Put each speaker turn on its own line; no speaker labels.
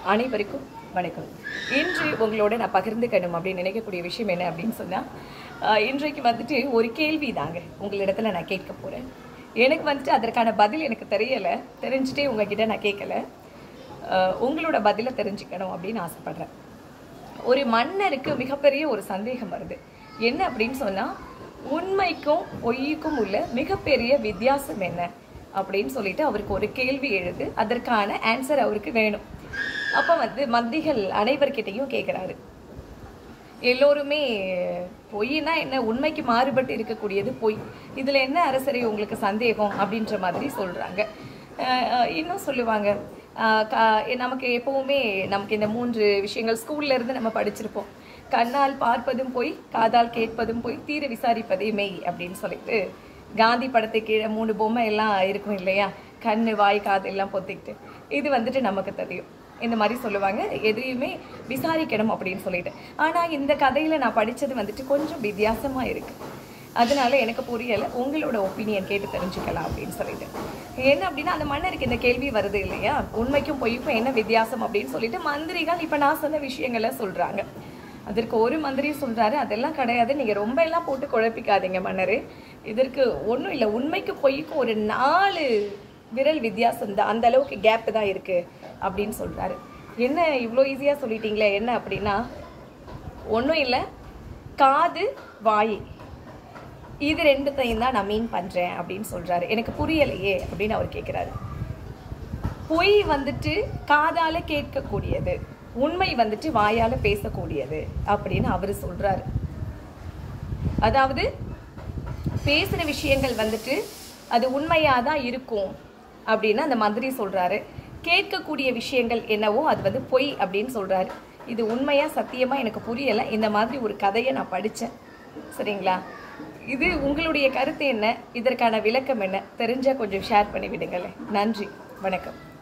அனைவருக்கும் வணக்கம் இன்று உங்களோட நான் பகிர்ந்துக்கணும் அப்படின்னு நினைக்கக்கூடிய விஷயம் என்ன அப்படின்னு சொன்னால் ஆஹ், இன்றைக்கு வந்துட்டு ஒரு கேள்வி தாங்க உங்களிடத்துல நான் கேட்க போகிறேன் எனக்கு வந்துட்டு அதற்கான பதில் எனக்கு தெரியலை தெரிஞ்சுட்டே உங்ககிட்ட நான் கேட்கல ஆஹ், உங்களோட பதிலை தெரிஞ்சுக்கணும் அப்படின்னு ஆசைப்படுறேன் ஒரு மன்னருக்கு மிகப்பெரிய ஒரு சந்தேகம் வருது என்ன அப்படின்னு சொன்னா உண்மைக்கும் பொய்யுக்கும் உள்ள மிகப்பெரிய வித்தியாசம் என்ன அப்படின்னு சொல்லிட்டு அவருக்கு ஒரு கேள்வி எழுது அதற்கான ஆன்சர் அவருக்கு வேணும் அப்ப வந்து மந்திகள் அனைவர்கிட்டையும் கேட்குறாரு எல்லோருமே பொய்னா என்ன உண்மைக்கு மாறுபட்டு இருக்கக்கூடியது பொய் இதுல என்ன அரசரை உங்களுக்கு சந்தேகம் அப்படின்ற மாதிரி சொல்றாங்க அஹ் அஹ் இன்னும் சொல்லுவாங்க அஹ் கா- நமக்கு எப்பவுமே நமக்கு இந்த மூன்று விஷயங்கள் ஸ்கூல்ல இருந்து நம்ம படிச்சிருப்போம் கண்ணால் பார்ப்பதும் பொய் காதால் கேட்பதும் பொய் தீர விசாரிப்பதே மெய் அப்படின்னு சொல்லிட்டு காந்தி படத்தை கீழே மூணு பொம்மை எல்லாம் இருக்கும் இல்லையா கண்ணு வாய் காது எல்லாம் பொத்திக்கிட்டு இது வந்துட்டு நமக்கு தெரியும் இந்த மாதிரி சொல்லுவாங்க எதையுமே விசாரிக்கணும் அப்படின்னு சொல்லிட்டு ஆனா இந்த கதையில நான் படிச்சது வந்துட்டு கொஞ்சம் வித்தியாசமா இருக்கு அதனால எனக்கு புரியல உங்களோட ஒப்பீனியன் கேட்டு தெரிஞ்சுக்கலாம் அப்படின்னு சொல்லிட்டு என்ன அப்படின்னா அந்த மன்னருக்கு இந்த கேள்வி வருது இல்லையா உண்மைக்கும் பொய்க்கும் என்ன வித்தியாசம் அப்படின்னு சொல்லிட்டு மந்திரிகள் இப்ப நான் சொன்ன விஷயங்களை சொல்றாங்க அதற்கு ஒரு மந்திரி சொல்றாரு அதெல்லாம் கிடையாது நீங்க ரொம்ப எல்லாம் போட்டு குழப்பிக்காதீங்க மன்னரே இதற்கு ஒண்ணும் இல்லை உண்மைக்கு பொய்க்கும் ஒரு நாலு விரல் வித்தியாசம் தான் அந்த அளவுக்கு கேப் தான் இருக்கு அப்படின்னு சொல்றாரு என்ன இவ்வளோ ஈஸியா சொல்லிட்டீங்களே என்ன அப்படின்னா ஒன்றும் இல்லை காது வாய் இது ரெண்டுத்தையும் தான் நான் மீன் பண்றேன் அப்படின்னு சொல்றாரு எனக்கு புரியலையே அப்படின்னு அவர் கேட்குறாரு பொய் வந்துட்டு காதால கேட்கக்கூடியது உண்மை வந்துட்டு வாயால பேசக்கூடியது அப்படின்னு அவரு சொல்றாரு அதாவது பேசின விஷயங்கள் வந்துட்டு அது உண்மையாக தான் இருக்கும் அப்படின்னு அந்த மந்திரி சொல்றாரு கேட்கக்கூடிய விஷயங்கள் என்னவோ அது வந்து பொய் அப்படின்னு சொல்றாரு இது உண்மையா சத்தியமா எனக்கு புரியலை இந்த மாதிரி ஒரு கதையை நான் படித்தேன் சரிங்களா இது உங்களுடைய கருத்து என்ன இதற்கான விளக்கம் என்ன தெரிஞ்சா கொஞ்சம் ஷேர் பண்ணி விடுங்களேன் நன்றி வணக்கம்